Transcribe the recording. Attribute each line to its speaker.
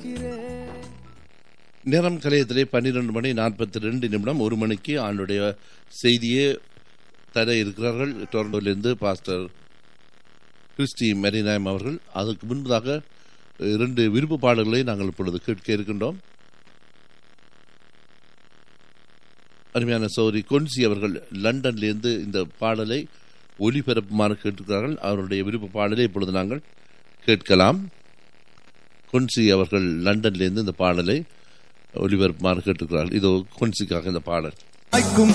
Speaker 1: இருக்கிறேன்
Speaker 2: நேரம் கலையத்திலே பன்னிரண்டு மணி நாற்பத்தி ரெண்டு நிமிடம் ஒரு மணிக்கு ஆண்டுடைய செய்தியே தர இருக்கிறார்கள் டொரண்டோவிலிருந்து பாஸ்டர் கிறிஸ்டி மெரினாயம் அவர்கள் அதற்கு முன்பதாக இரண்டு விருப்பு பாடல்களை நாங்கள் இப்பொழுது கேட்க இருக்கின்றோம் அருமையான சௌரி கொன்சி அவர்கள் லண்டன்லேருந்து இந்த பாடலை ஒலிபரப்புமாறு கேட்டிருக்கிறார்கள் அவருடைய விருப்ப பாடலை இப்பொழுது நாங்கள் கேட்கலாம் கொன்சி அவர்கள் லண்டன்லேருந்து இந்த பாடலை ஒலிபரப்புமாறு கேட்டிருக்கிறார்கள் இதோ கொன்சிக்காக இந்த பாடல்
Speaker 1: வாய்க்கும்